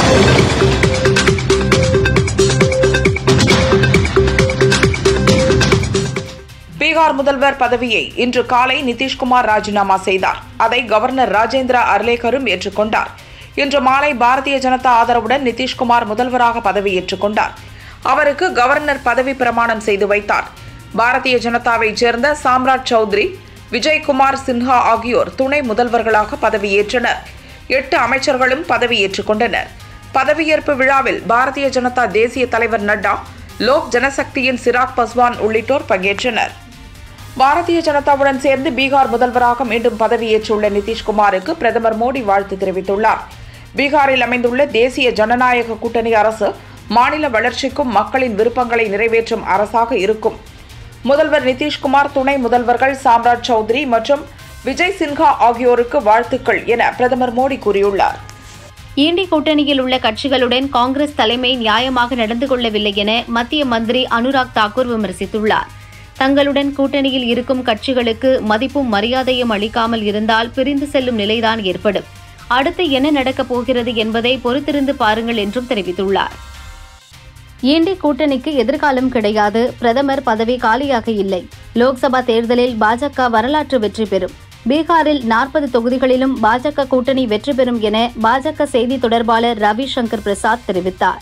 பீகார் முதல்வர் பதவியை இன்று காலை நிதிஷ்குமார் ராஜினாமா செய்தார் அதை கவர்னர் ராஜேந்திர அர்லேக்கரும் ஏற்றுக்கொண்டார் இன்று மாலை பாரதிய ஜனதா ஆதரவுடன் நிதிஷ்குமார் முதல்வராக பதவியேற்றுக் கொண்டார் அவருக்கு கவர்னர் பதவி பிரமாணம் செய்து வைத்தார் பாரதிய ஜனதாவைச் சேர்ந்த சாம்ராட் சௌத்ரி விஜய்குமார் சின்ஹா ஆகியோர் துணை முதல்வர்களாக பதவியேற்றனர் எட்டு அமைச்சர்களும் பதவியேற்றுக் கொண்டனர் பதவியேற்பு விழாவில் பாரதிய ஜனதா தேசிய தலைவர் நட்டா லோக் ஜனசக்தியின் சிராக் பஸ்வான் உள்ளிட்டோர் பங்கேற்றனர் பாரதிய ஜனதாவுடன் சேர்ந்து பீகார் முதல்வராக மீண்டும் பதவியேற்றுள்ள நிதிஷ்குமாருக்கு பிரதமர் மோடி வாழ்த்து தெரிவித்துள்ளார் பீகாரில் அமைந்துள்ள தேசிய ஜனநாயக கூட்டணி அரசு மாநில வளர்ச்சிக்கும் மக்களின் விருப்பங்களை நிறைவேற்றும் அரசாக இருக்கும் முதல்வர் நிதிஷ்குமார் துணை முதல்வர்கள் சாம்ராஜ் சௌத்ரி மற்றும் விஜய் சின்ஹா ஆகியோருக்கு வாழ்த்துக்கள் என பிரதமர் மோடி கூறியுள்ளார் இண்டி கூட்டணியில் உள்ள கட்சிகளுடன் காங்கிரஸ் தலைமை நியாயமாக நடந்து கொள்ளவில்லை என மத்திய மந்திரி அனுராக் தாக்கூர் விமர்சித்துள்ளார் தங்களுடன் கூட்டணியில் இருக்கும் கட்சிகளுக்கு மதிப்பும் மரியாதையும் அளிக்காமல் இருந்தால் பிரிந்து செல்லும் நிலைதான் ஏற்படும் அடுத்து என்ன நடக்கப் போகிறது என்பதை பொறுத்திருந்து பாருங்கள் என்றும் தெரிவித்துள்ளார் இண்டி கூட்டணிக்கு எதிர்காலம் கிடையாது பிரதமர் பதவி காலியாக இல்லை லோக்சபா தேர்தலில் பாஜக வரலாற்று வெற்றி பெறும் பீகாரில் நாற்பது தொகுதிகளிலும் பாஜக கூட்டணி வெற்றி பெறும் என பாஜக செய்தி தொடர்பாளர் ரவிசங்கர் பிரசாத் தெரிவித்தார்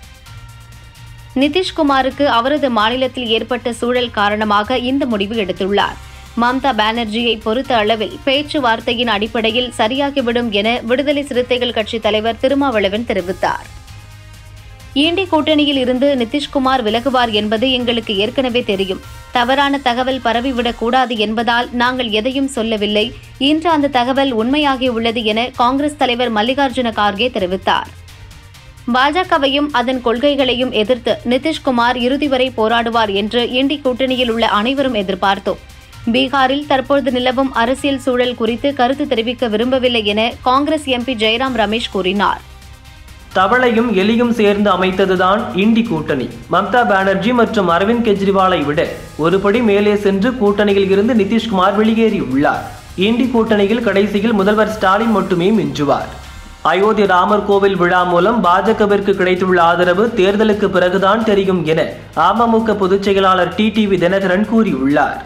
நிதிஷ்குமாருக்கு அவரது மாநிலத்தில் ஏற்பட்ட சூழல் காரணமாக இந்த முடிவு எடுத்துள்ளார் மம்தா பானர்ஜியை பொறுத்த அளவில் பேச்சுவார்த்தையின் அடிப்படையில் சரியாகிவிடும் என விடுதலை சிறுத்தைகள் கட்சி தலைவர் திருமாவளவன் தெரிவித்தார் இண்டி கூட்டணியில் இருந்து நிதிஷ்குமார் விலகுவார் என்பது எங்களுக்கு ஏற்கனவே தெரியும் தவறான தகவல் பரவிவிடக் கூடாது என்பதால் நாங்கள் எதையும் சொல்லவில்லை இன்று அந்த தகவல் உண்மையாகியுள்ளது என காங்கிரஸ் தலைவர் மல்லிகார்ஜுன கார்கே தெரிவித்தார் பாஜகவையும் அதன் கொள்கைகளையும் எதிர்த்து நிதிஷ்குமார் இறுதி வரை போராடுவார் என்று இண்டி கூட்டணியில் உள்ள அனைவரும் எதிர்பார்த்தோம் பீகாரில் தற்போது நிலவும் அரசியல் சூழல் குறித்து கருத்து தெரிவிக்க விரும்பவில்லை என காங்கிரஸ் எம்பி ஜெயராம் ரமேஷ் கூறினார் தவளையும் எலியும் சேர்ந்து அமைத்ததுதான் இண்டி கூட்டணி மம்தா பானர்ஜி மற்றும் அரவிந்த் கெஜ்ரிவாலை விட ஒருபடி மேலே சென்று கூட்டணியில் இருந்து நிதிஷ்குமார் வெளியேறியுள்ளார் இண்டி கூட்டணியில் கடைசியில் முதல்வர் ஸ்டாலின் மட்டுமே மிஞ்சுவார் அயோத்தி ராமர் கோவில் விழா மூலம் பாஜகவிற்கு கிடைத்துள்ள ஆதரவு தேர்தலுக்கு பிறகுதான் தெரியும் என அமமுக பொதுச் செயலாளர் டிடிவி தினகரன் கூறியுள்ளார்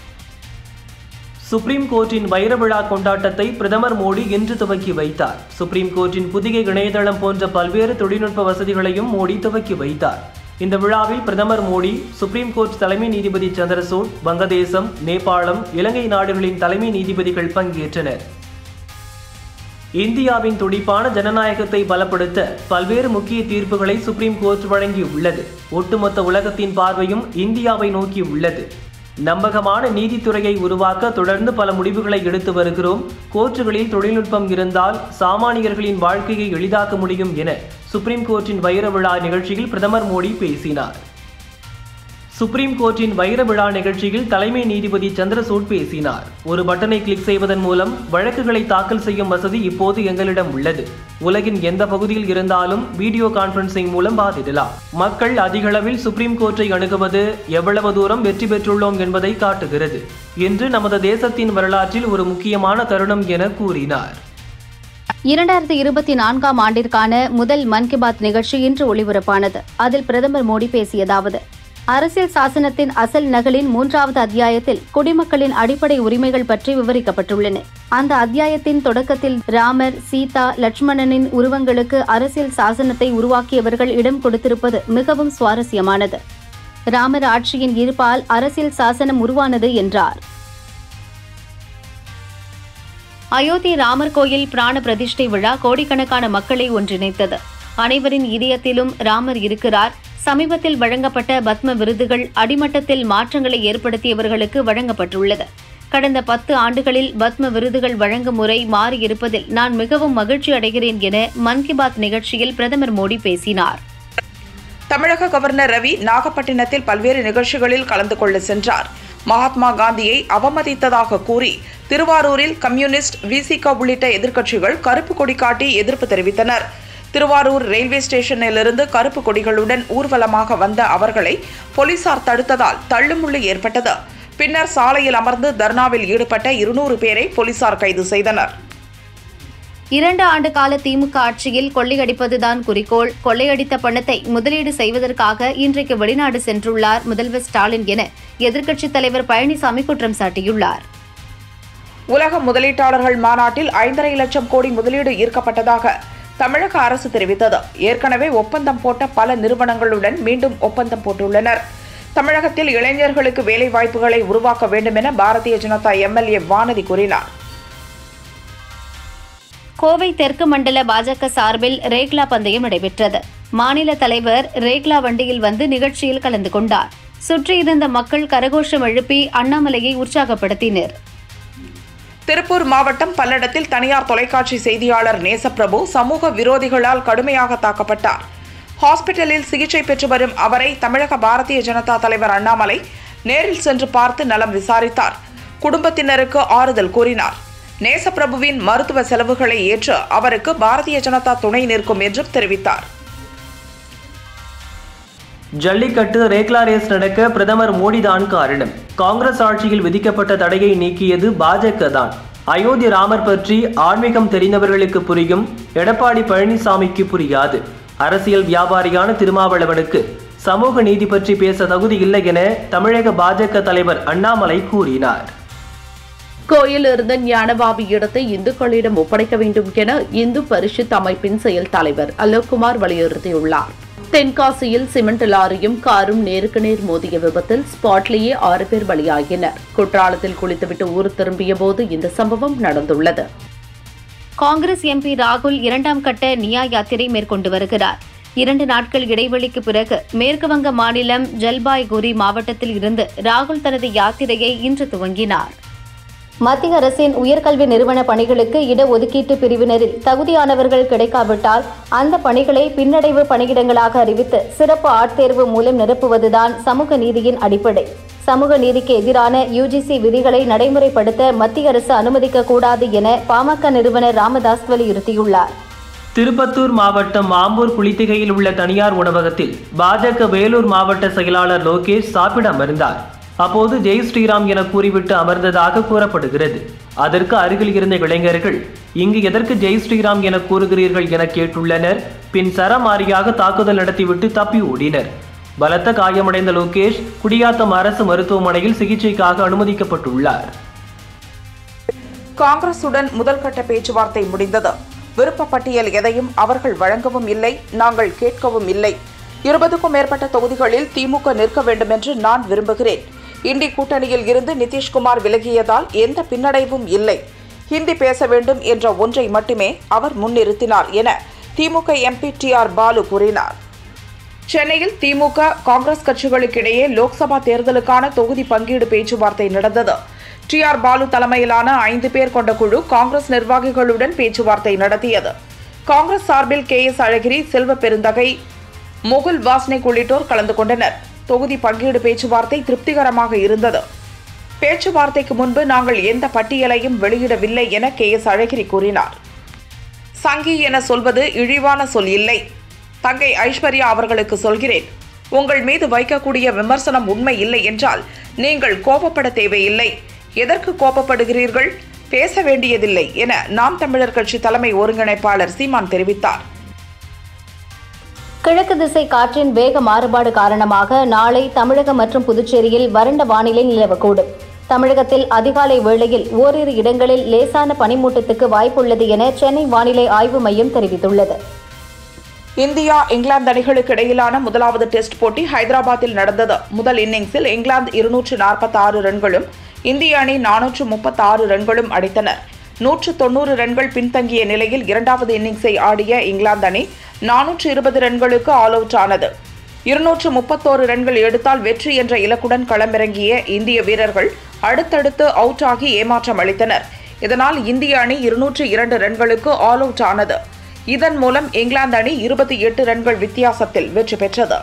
சுப்ரீம் கோர்ட்டின் வைர விழா கொண்டாட்டத்தை பிரதமர் மோடி இன்று துவக்கி வைத்தார் சுப்ரீம் கோர்ட்டின் புதிய இணையதளம் போன்ற பல்வேறு தொழில்நுட்ப வசதிகளையும் மோடி துவக்கி வைத்தார் இந்த விழாவில் பிரதமர் மோடி சுப்ரீம் கோர்ட் தலைமை நீதிபதி சந்திரசூட் வங்கதேசம் நேபாளம் இலங்கை நாடுகளின் தலைமை நீதிபதிகள் பங்கேற்றனர் இந்தியாவின் துடிப்பான ஜனநாயகத்தை பலப்படுத்த பல்வேறு முக்கிய தீர்ப்புகளை சுப்ரீம் கோர்ட் வழங்கியுள்ளது ஒட்டுமொத்த உலகத்தின் பார்வையும் இந்தியாவை நோக்கி உள்ளது நம்பகமான நீதித்துறையை உருவாக்க தொடர்ந்து பல முடிவுகளை எடுத்து வருகிறோம் கோர்ட்டுகளில் தொழில்நுட்பம் இருந்தால் சாமானியர்களின் வாழ்க்கையை எளிதாக்க முடியும் என சுப்ரீம் கோர்ட்டின் வைர விழா நிகழ்ச்சியில் பிரதமர் மோடி பேசினார் சுப்ரீம் கோர்ட்டின் வைர விழா நிகழ்ச்சியில் தலைமை நீதிபதி சந்திரசூட் பேசினார் ஒரு பட்டனை கிளிக் செய்வதன் மூலம் வழக்குகளை தாக்கல் செய்யும் வசதி இப்போது எங்களிடம் உள்ளது உலகின் எந்த பகுதியில் இருந்தாலும் வீடியோ கான்பரன்சிங் மூலம் வாதிடலாம் மக்கள் அதிகளவில் சுப்ரீம் கோர்ட்டை அணுகுவது எவ்வளவு தூரம் வெற்றி பெற்றுள்ளோம் என்பதை காட்டுகிறது இன்று நமது தேசத்தின் வரலாற்றில் ஒரு முக்கியமான தருணம் என கூறினார் இரண்டாயிரத்தி இருபத்தி நான்காம் ஆண்டிற்கான முதல் மன் கி பாத் நிகழ்ச்சி இன்று ஒளிபரப்பானது அதில் பிரதமர் மோடி பேசியதாவது அரசியல் சாசனத்தின் அசல் நகலின் மூன்றாவது அத்தியாயத்தில் குடிமக்களின் அடிப்படை உரிமைகள் பற்றி விவரிக்கப்பட்டுள்ளன அந்த அத்தியாயத்தின் தொடக்கத்தில் ராமர் சீதா லட்சுமணனின் உருவங்களுக்கு அரசியல் சாசனத்தை உருவாக்கியவர்கள் இடம் கொடுத்திருப்பது மிகவும் சுவாரஸ்யமானது ராமர் ஆட்சியின் இருப்பால் அரசியல் சாசனம் உருவானது என்றார் அயோத்தி ராமர் கோயில் பிராண பிரதிஷ்டை விழா கோடிக்கணக்கான மக்களை ஒன்றிணைத்தது அனைவரின் இதயத்திலும் ராமர் இருக்கிறார் சமீபத்தில் வழங்கப்பட்ட பத்ம விருதுகள் அடிமட்டத்தில் மாற்றங்களை ஏற்படுத்தியவர்களுக்கு வழங்கப்பட்டுள்ளது கடந்த பத்து ஆண்டுகளில் பத்ம விருதுகள் வழங்கும் முறை மாறியிருப்பதில் நான் மிகவும் மகிழ்ச்சி அடைகிறேன் என மன் கி பாத் நிகழ்ச்சியில் பிரதமர் மோடி பேசினார் தமிழக கவர்னர் ரவி நாகப்பட்டினத்தில் பல்வேறு நிகழ்ச்சிகளில் கலந்து கொள்ள சென்றார் மகாத்மா காந்தியை அவமதித்ததாக கூறி திருவாரூரில் கம்யூனிஸ்ட் விசிக உள்ளிட்ட எதிர்க்கட்சிகள் கருப்பு கொடி காட்டி எதிர்ப்பு தெரிவித்தனர் திருவாரூர் ரயில்வே ஸ்டேஷனிலிருந்து கருப்பு கொடிகளுடன் ஊர்வலமாக வந்த அவர்களை போலீசார் தடுத்ததால் தள்ளுமுள்ளு ஏற்பட்டது பின்னர் சாலையில் அமர்ந்து தர்ணாவில் ஈடுபட்ட இருநூறு பேரை போலீசார் கைது செய்தனர் இரண்டு ஆண்டு கால திமுக ஆட்சியில் கொள்ளையடிப்பதுதான் குறிக்கோள் கொள்ளையடித்த பணத்தை முதலீடு செய்வதற்காக இன்றைக்கு வெளிநாடு சென்றுள்ளார் முதல்வர் ஸ்டாலின் என எதிர்க்கட்சித் தலைவர் பழனிசாமி குற்றம் சாட்டியுள்ளார் உலக முதலீட்டாளர்கள் மாநாட்டில் ஐந்தரை லட்சம் கோடி முதலீடு ஈர்க்கப்பட்டதாக தமிழக அரசு தெரிவித்தது ஏற்கனவே ஒப்பந்தம் போட்ட பல நிறுவனங்களுடன் மீண்டும் ஒப்பந்தம் போட்டுள்ளனர் தமிழகத்தில் இளைஞர்களுக்கு வேலை வாய்ப்புகளை உருவாக்க வேண்டும் என பாரதிய ஜனதா எம்எல்ஏ வானதி கூறினார் கோவை தெற்கு மண்டல பாஜக சார்பில் ரேக்லா பந்தயம் நடைபெற்றது மாநில தலைவர் ரேக்லா வண்டியில் வந்து நிகழ்ச்சியில் கலந்து கொண்டார் சுற்றியிருந்த மக்கள் கரகோஷம் எழுப்பி அண்ணாமலையை உற்சாகப்படுத்தினர் திருப்பூர் மாவட்டம் பல்லடத்தில் தனியார் தொலைக்காட்சி செய்தியாளர் நேசப்பிரபு சமூக விரோதிகளால் கடுமையாக தாக்கப்பட்டார் ஹாஸ்பிட்டலில் சிகிச்சை பெற்று வரும் அவரை தமிழக பாரதிய ஜனதா தலைவர் அண்ணாமலை நேரில் சென்று பார்த்து நலம் விசாரித்தார் குடும்பத்தினருக்கு ஆறுதல் கூறினார் நேசப்பிரபுவின் மருத்துவ செலவுகளை ஏற்று அவருக்கு பாரதிய ஜனதா துணை நிற்கும் என்றும் தெரிவித்தார் ஜல்லிக்கட்டு ரேக்லா ரேஸ் நடக்க பிரதமர் மோடி தான் காரணம் காங்கிரஸ் ஆட்சியில் விதிக்கப்பட்ட தடையை நீக்கியது பாஜக தான் அயோத்தி ராமர் பற்றி ஆன்மீகம் தெரிந்தவர்களுக்கு புரியும் எடப்பாடி பழனிசாமிக்கு புரியாது அரசியல் வியாபாரியான திருமாவளவனுக்கு சமூக நீதி பற்றி பேச தகுதி இல்லை என தமிழக பாஜக தலைவர் அண்ணாமலை கூறினார் கோயில் இருந்த ஞானபாபி இடத்தை இந்துக்களிடம் ஒப்படைக்க வேண்டும் என இந்து பரிஷத் அமைப்பின் செயல் தலைவர் அலோக்குமார் வலியுறுத்தியுள்ளார் தென்காசியில் சிமெண்ட் லாரியும் காரும் நேருக்கு நேர் மோதிய விபத்தில் ஸ்பாட்லேயே ஆறு பேர் பலியாகினர் குற்றாலத்தில் குளித்துவிட்டு ஊர் திரும்பிய போது இந்த சம்பவம் நடந்துள்ளது காங்கிரஸ் எம்பி ராகுல் இரண்டாம் கட்ட நியா யாத்திரை மேற்கொண்டு வருகிறார் இரண்டு நாட்கள் இடைவெளிக்கு பிறகு மேற்குவங்க மாநிலம் ஜல்பாய்குரி மாவட்டத்தில் இருந்து ராகுல் தனது யாத்திரையை இன்று துவங்கினார் மத்திய அரசின் உயர்கல்வி நிறுவன பணிகளுக்கு இடஒதுக்கீட்டு பிரிவினரில் தகுதியானவர்கள் கிடைக்காவிட்டால் அந்த பணிகளை பின்னடைவு பணியிடங்களாக அறிவித்து சிறப்பு ஆட்தேர்வு மூலம் நிரப்புவதுதான் சமூக நீதியின் அடிப்படை சமூக நீதிக்கு எதிரான யுஜிசி விதிகளை நடைமுறைப்படுத்த மத்திய அரசு அனுமதிக்க கூடாது என பாமக நிறுவனர் ராமதாஸ் வலியுறுத்தியுள்ளார் திருப்பத்தூர் மாவட்டம் ஆம்பூர் குளித்திகையில் உள்ள தனியார் உணவகத்தில் பாஜக வேலூர் மாவட்ட செயலாளர் லோகேஷ் சாப்பிட அமர்ந்தார் அப்போது ஜெய் ஸ்ரீராம் என கூறிவிட்டு அமர்ந்ததாக கூறப்படுகிறது அதற்கு அருகில் இருந்த இளைஞர்கள் இங்கு எதற்கு ஜெய் ஸ்ரீராம் என கூறுகிறீர்கள் என கேட்டுள்ளனர் பின் சரமாரியாக தாக்குதல் நடத்திவிட்டு தப்பி ஓடினர் பலத்த காயமடைந்த லோகேஷ் குடியாத்தம் அரசு மருத்துவமனையில் சிகிச்சைக்காக அனுமதிக்கப்பட்டுள்ளார் காங்கிரசுடன் முதல்கட்ட பேச்சுவார்த்தை முடிந்தது விருப்ப பட்டியல் எதையும் அவர்கள் வழங்கவும் இல்லை நாங்கள் கேட்கவும் இல்லை இருபதுக்கும் மேற்பட்ட தொகுதிகளில் திமுக நிற்க வேண்டும் என்று நான் விரும்புகிறேன் இண்டி கூட்டணியில் இருந்து நிதிஷ்குமார் விலகியதால் எந்த பின்னடைவும் இல்லை ஹிந்தி பேச வேண்டும் என்ற ஒன்றை மட்டுமே அவர் முன்னிறுத்தினார் என DMK MP T R Baalu கூறினார் சென்னையில் திமுக காங்கிரஸ் கட்சிகளுக்கிடையே லோக்சபா தேர்தலுக்கான தொகுதி பங்கீடு பேச்சுவார்த்தை நடந்தது டி ஆர் பாலு தலைமையிலான ஐந்து பேர் கொண்ட குழு காங்கிரஸ் நிர்வாகிகளுடன் பேச்சுவார்த்தை நடத்தியது காங்கிரஸ் சார்பில் கே எஸ் அழகிரி செல்வ பெருந்தகை முகுல் வாஸ்னிக் உள்ளிட்டோர் கலந்து கொண்டனர் தொகுதி பங்கீடு பேச்சுவார்த்தை திருப்திகரமாக இருந்தது பேச்சுவார்த்தைக்கு முன்பு நாங்கள் எந்த பட்டியலையும் வெளியிடவில்லை என கே எஸ் அழகிரி கூறினார் சங்கி என சொல்வது இழிவான சொல் இல்லை தங்கை ஐஸ்வர்யா அவர்களுக்கு சொல்கிறேன் உங்கள் மீது வைக்கக்கூடிய விமர்சனம் உண்மை இல்லை என்றால் நீங்கள் கோபப்பட தேவையில்லை எதற்கு கோபப்படுகிறீர்கள் பேச வேண்டியதில்லை என நாம் தமிழர் கட்சி தலைமை ஒருங்கிணைப்பாளர் சீமான் தெரிவித்தார் கிழக்கு திசை காற்றின் வேக மாறுபாடு காரணமாக நாளை தமிழகம் மற்றும் புதுச்சேரியில் வறண்ட வானிலை நிலவக்கூடும் தமிழகத்தில் அதிகாலை வேளையில் ஓரிரு இடங்களில் லேசான பனிமூட்டத்துக்கு வாய்ப்புள்ளது என சென்னை வானிலை ஆய்வு மையம் தெரிவித்துள்ளது இந்தியா இங்கிலாந்து அணிகளுக்கு இடையிலான முதலாவது டெஸ்ட் போட்டி ஹைதராபாத்தில் நடந்தது முதல் இன்னிங்ஸில் இங்கிலாந்து இருநூற்று நாற்பத்தி ஆறு ரன்களும் இந்திய அணி நானூற்று முப்பத்தி ஆறு ரன்களும் அடித்தனர் நூற்று தொன்னூறு ரன்கள் பின்தங்கிய நிலையில் இரண்டாவது இன்னிங்ஸை ஆடிய இங்கிலாந்து அணி நானூற்று இருபது ரன்களுக்கு ஆல் அவுட் ஆனது இருநூற்று முப்பத்தோரு ரன்கள் எடுத்தால் வெற்றி என்ற இலக்குடன் களமிறங்கிய இந்திய வீரர்கள் அடுத்தடுத்து அவுட் ஆகி ஏமாற்றம் அளித்தனர் இதனால் இந்திய அணி இருநூற்று இரண்டு ரன்களுக்கு ஆல் அவுட் ஆனது இதன் மூலம் இங்கிலாந்து அணி இருபத்தி எட்டு ரன்கள் வித்தியாசத்தில் வெற்றி பெற்றது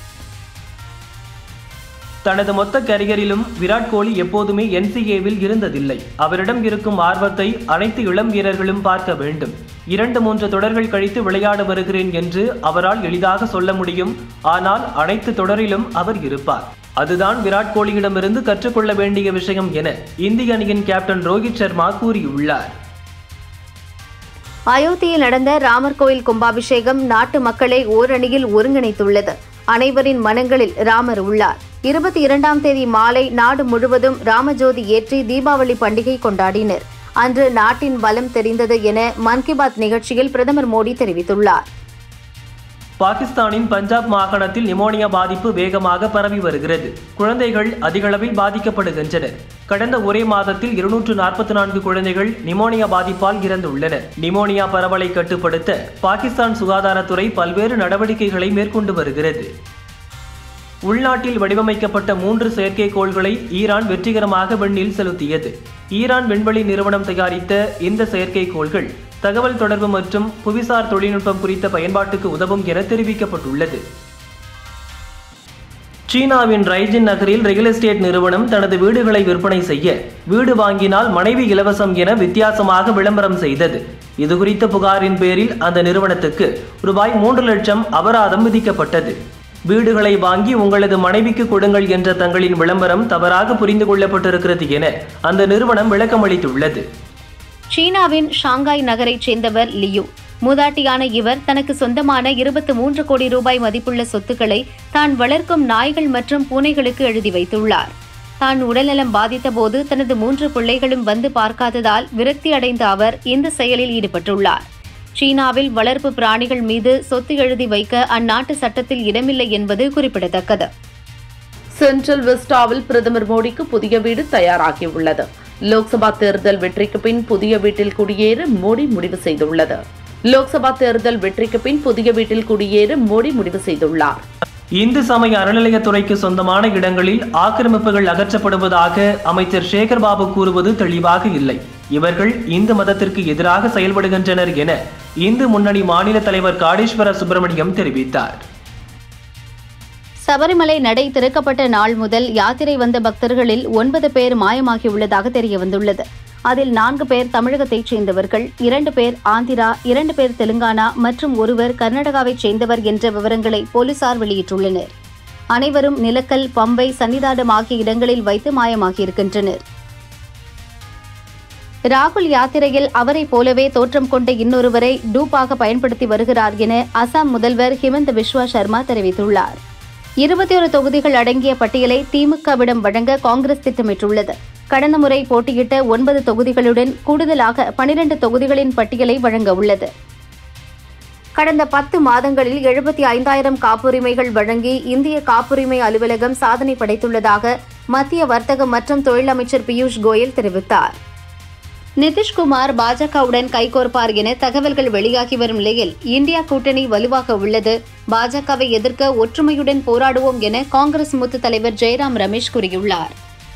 தனது மொத்த கரியரிலும் விராட் கோலி எப்போதுமே என்சிஏவில் இருந்ததில்லை அவரிடம் இருக்கும் ஆர்வத்தை அனைத்து இளம் வீரர்களும் பார்க்க வேண்டும் இரண்டு மூன்று தொடர்கள் கழித்து விளையாட வருகிறேன் என்று அவரால் எளிதாக சொல்ல முடியும் ஆனால் அனைத்து தொடரிலும் அவர் இருப்பார் அதுதான் விராட் கோலியிடமிருந்து கற்றுக்கொள்ள வேண்டிய விஷயம் என இந்திய அணியின் கேப்டன் ரோஹித் சர்மா கூறியுள்ளார் அயோத்தியில் நடந்த ராமர் கோயில் கும்பாபிஷேகம் நாட்டு மக்களை ஓரணியில் ஒருங்கிணைத்துள்ளது அனைவரின் மனங்களில் ராமர் உள்ளார் இருபத்தி இரண்டாம் தேதி மாலை நாடு முழுவதும் ராமஜோதி ஏற்றி தீபாவளி பண்டிகை கொண்டாடினர் அன்று நாட்டின் பலம் தெரிந்தது என மன் கி பாத் நிகழ்ச்சியில் பிரதமர் மோடி தெரிவித்துள்ளார் பாகிஸ்தானின் பஞ்சாப் மாகாணத்தில் நிமோனியா பாதிப்பு வேகமாக பரவி வருகிறது குழந்தைகள் அதிகளவில் பாதிக்கப்படுகின்றனர் கடந்த ஒரே மாதத்தில் இருநூற்று நாற்பத்தி நான்கு குழந்தைகள் நிமோனியா பாதிப்பால் இறந்துள்ளனர் நிமோனியா பரவலை கட்டுப்படுத்த பாகிஸ்தான் சுகாதாரத்துறை பல்வேறு நடவடிக்கைகளை மேற்கொண்டு வருகிறது உள்நாட்டில் வடிவமைக்கப்பட்ட மூன்று செயற்கைக்கோள்களை ஈரான் வெற்றிகரமாக விண்ணில் செலுத்தியது ஈரான் விண்வெளி நிறுவனம் தயாரித்த இந்த செயற்கைக்கோள்கள் தகவல் தொடர்பு மற்றும் புவிசார் தொழில்நுட்பம் குறித்த பயன்பாட்டுக்கு உதவும் என தெரிவிக்கப்பட்டுள்ளது சீனாவின் ரைஜின் நகரில் ரியல் எஸ்டேட் நிறுவனம் தனது வீடுகளை விற்பனை செய்ய வீடு வாங்கினால் மனைவி இலவசம் என வித்தியாசமாக விளம்பரம் செய்தது இதுகுறித்த புகாரின் பேரில் அந்த நிறுவனத்துக்கு ரூபாய் மூன்று லட்சம் அபராதம் விதிக்கப்பட்டது வீடுகளை வாங்கி உங்களது மனைவிக்கு கொடுங்கள் என்ற தங்களின் விளம்பரம் தவறாக புரிந்து கொள்ளப்பட்டிருக்கிறது என அந்த நிறுவனம் விளக்கமளித்துள்ளது சீனாவின் ஷாங்காய் நகரைச் சேர்ந்தவர் லியூ மூதாட்டியான இவர் தனக்கு சொந்தமான இருபத்தி மூன்று கோடி ரூபாய் மதிப்புள்ள சொத்துக்களை தான் வளர்க்கும் நாய்கள் மற்றும் பூனைகளுக்கு எழுதி வைத்துள்ளார் தான் உடல்நலம் பாதித்தபோது தனது மூன்று பிள்ளைகளும் வந்து பார்க்காததால் விரக்தி அடைந்த அவர் இந்த செயலில் ஈடுபட்டுள்ளார் சீனாவில் வளர்ப்பு பிராணிகள் மீது சொத்து எழுதி வைக்க அந்நாட்டு சட்டத்தில் இடமில்லை என்பது குறிப்பிடத்தக்கது சென்ட்ரல் வெஸ்டாவில் பிரதமர் மோடிக்கு புதிய வீடு தயாராகியுள்ளது லோக்சபா தேர்தல் வெற்றிக்கு பின் புதிய வீட்டில் குடியேற மோடி முடிவு செய்துள்ளது லோக்சபா தேர்தல் வெற்றிக்கு பின் புதிய வீட்டில் குடியேற மோடி முடிவு செய்துள்ளார் இந்து சமய அறநிலையத்துறைக்கு சொந்தமான இடங்களில் ஆக்கிரமிப்புகள் அகற்றப்படுவதாக அமைச்சர் சேகர் பாபு கூறுவது தெளிவாக இல்லை இவர்கள் இந்து மதத்திற்கு எதிராக செயல்படுகின்றனர் என இந்து முன்னணி மாநில தலைவர் காடேஸ்வர சுப்பிரமணியம் தெரிவித்தார் சபரிமலை நடை திறக்கப்பட்ட நாள் முதல் யாத்திரை வந்த பக்தர்களில் ஒன்பது பேர் மாயமாகியுள்ளதாக தெரியவந்துள்ளது அதில் நான்கு பேர் தமிழகத்தைச் சேர்ந்தவர்கள் இரண்டு பேர் ஆந்திரா இரண்டு பேர் தெலுங்கானா மற்றும் ஒருவர் கர்நாடகாவைச் சேர்ந்தவர் என்ற விவரங்களை போலீசார் வெளியிட்டுள்ளனர் அனைவரும் நிலக்கல் பம்பை சன்னிதானம் ஆகிய இடங்களில் வைத்து மாயமாகியிருக்கின்றனர் ராகுல் யாத்திரையில் அவரைப் போலவே தோற்றம் கொண்ட இன்னொருவரை டூப்பாக பயன்படுத்தி வருகிறார் என அசாம் முதல்வர் ஹிமந்த பிஸ்வா சர்மா தெரிவித்துள்ளார் இருபத்தி ஒரு தொகுதிகள் அடங்கிய பட்டியலை திமுகவிடம் வழங்க காங்கிரஸ் திட்டமிட்டுள்ளது கடந்த முறை போட்டியிட்ட ஒன்பது தொகுதிகளுடன் கூடுதலாக பனிரெண்டு தொகுதிகளின் பட்டியலை வழங்க உள்ளது கடந்த பத்து மாதங்களில் எழுபத்தி ஐந்தாயிரம் காப்புரிமைகள் வழங்கி இந்திய காப்புரிமை அலுவலகம் சாதனை படைத்துள்ளதாக மத்திய வர்த்தக மற்றும் தொழில் அமைச்சர் பியூஷ் கோயல் தெரிவித்தார் நிதிஷ்குமார் பாஜகவுடன் கைகோர்ப்பார் என தகவல்கள் வெளியாகி வரும் நிலையில் இந்தியா கூட்டணி வலுவாக உள்ளது பாஜகவை எதிர்க்க ஒற்றுமையுடன் போராடுவோம் என காங்கிரஸ் மூத்த தலைவர் ஜெயராம் ரமேஷ் கூறியுள்ளார்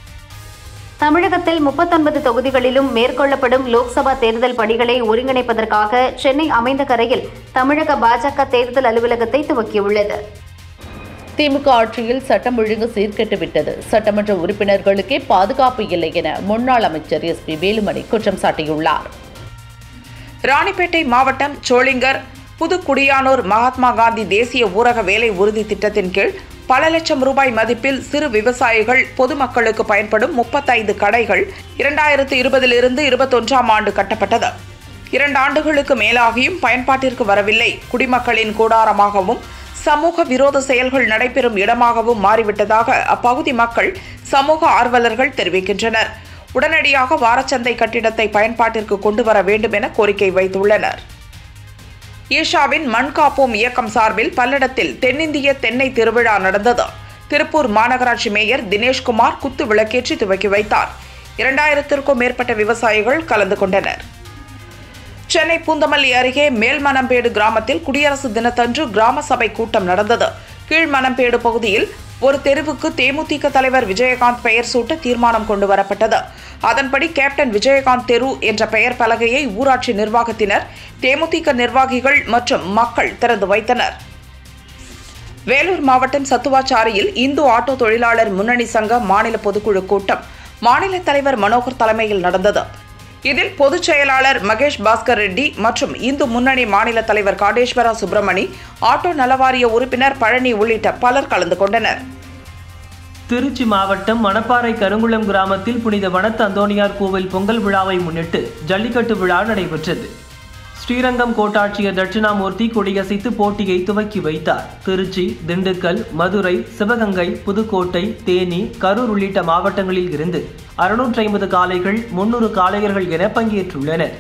தமிழகத்தில் முப்பத்தொன்பது தொகுதிகளிலும் மேற்கொள்ளப்படும் லோக்சபா தேர்தல் பணிகளை ஒருங்கிணைப்பதற்காக சென்னை அமைந்த கரையில் தமிழக பாஜக தேர்தல் அலுவலகத்தை துவக்கியுள்ளது திமுக ஆட்சியில் சட்டம் ஒழுங்கு சீர்கெட்டு விட்டது சட்டமன்ற உறுப்பினர்களுக்கே பாதுகாப்பு இல்லை என முன்னாள் அமைச்சர் எஸ் பி வேலுமணி குற்றம் சாட்டியுள்ளார் ராணிப்பேட்டை மாவட்டம் சோளிங்கர் புதுக்குடியானூர் மகாத்மா காந்தி தேசிய ஊரக வேலை உறுதி திட்டத்தின் கீழ் பல லட்சம் ரூபாய் மதிப்பில் சிறு விவசாயிகள் பொதுமக்களுக்கு பயன்படும் முப்பத்தைந்து கடைகள் இரண்டாயிரத்து இருபதிலிருந்து இருபத்தொன்றாம் ஆண்டு கட்டப்பட்டது இரண்டு ஆண்டுகளுக்கு மேலாகியும் பயன்பாட்டிற்கு வரவில்லை குடிமக்களின் கூடாரமாகவும் சமூக விரோத செயல்கள் நடைபெறும் இடமாகவும் மாறிவிட்டதாக அப்பகுதி மக்கள் சமூக ஆர்வலர்கள் தெரிவிக்கின்றனர் உடனடியாக வாரச்சந்தை கட்டிடத்தை பயன்பாட்டிற்கு கொண்டு வர வேண்டும் என கோரிக்கை வைத்துள்ளனர் ஈஷாவின் மண் காப்போம் இயக்கம் சார்பில் பல்லடத்தில் தென்னிந்திய தென்னை திருவிழா நடந்தது திருப்பூர் மாநகராட்சி மேயர் தினேஷ்குமார் குத்து விளக்கேற்றி துவக்கி வைத்தார் இரண்டாயிரத்திற்கும் மேற்பட்ட விவசாயிகள் கலந்து கொண்டனர் சென்னை பூந்தமல்லி அருகே மேல்மணம்பேடு கிராமத்தில் குடியரசு தினத்தன்று கிராம சபை கூட்டம் நடந்தது கீழ்மணம்பேடு பகுதியில் ஒரு தெருவுக்கு தேமுதிக தலைவர் விஜயகாந்த் பெயர் சூட்ட தீர்மானம் கொண்டு வரப்பட்டது அதன்படி கேப்டன் விஜயகாந்த் தெரு என்ற பெயர் பலகையை ஊராட்சி நிர்வாகத்தினர் தேமுதிக நிர்வாகிகள் மற்றும் மக்கள் திறந்து வைத்தனர் வேலூர் மாவட்டம் சத்துவாச்சாரியில் இந்து ஆட்டோ தொழிலாளர் முன்னணி சங்க மாநில பொதுக்குழு கூட்டம் மாநில தலைவர் மனோகர் தலைமையில் நடந்தது இதில் பொதுச் செயலாளர் மகேஷ் பாஸ்கர் ரெட்டி மற்றும் இந்து முன்னணி மாநில தலைவர் காடேஸ்வரா சுப்பிரமணி ஆட்டோ நலவாரிய உறுப்பினர் பழனி உள்ளிட்ட பலர் கலந்து கொண்டனர் திருச்சி மாவட்டம் மணப்பாறை கருங்குளம் கிராமத்தில் புனித வனத்து அந்தோணியார் கோவில் பொங்கல் விழாவை முன்னிட்டு ஜல்லிக்கட்டு விழா நடைபெற்றது ஸ்ரீரங்கம் கோட்டாட்சியர் தட்சிணாமூர்த்தி கொடியசைத்து போட்டியை துவக்கி வைத்தார் திருச்சி திண்டுக்கல் மதுரை சிவகங்கை புதுக்கோட்டை தேனி கரூர் உள்ளிட்ட மாவட்டங்களில் இருந்து அறுநூற்றி ஐம்பது காளைகள் முன்னூறு காளையர்கள் என பங்கேற்றுள்ளனர்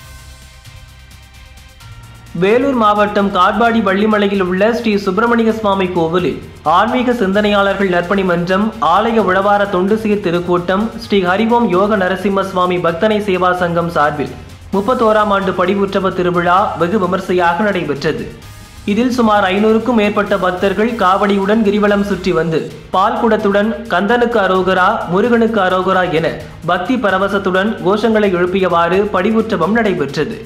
வேலூர் மாவட்டம் காட்பாடி வள்ளிமலையில் உள்ள ஸ்ரீ சுப்பிரமணிய சுவாமி கோவிலில் ஆன்மீக சிந்தனையாளர்கள் நற்பணி மன்றம் ஆலய உழவார தொண்டு சீர் திருக்கூட்டம் ஸ்ரீ ஹரிவோம் யோக நரசிம்ம சுவாமி பக்தனை சேவா சங்கம் சார்பில் முப்பத்தோராம் ஆண்டு படிவுற்சவ திருவிழா வெகு விமர்சையாக நடைபெற்றது இதில் சுமார் ஐநூறுக்கும் மேற்பட்ட பக்தர்கள் காவடியுடன் கிரிவலம் சுற்றி வந்து பால் குடத்துடன் கந்தனுக்கு அரோகரா முருகனுக்கு அரோகரா என பக்தி பரவசத்துடன் கோஷங்களை எழுப்பியவாறு படிவுற்சவம் நடைபெற்றது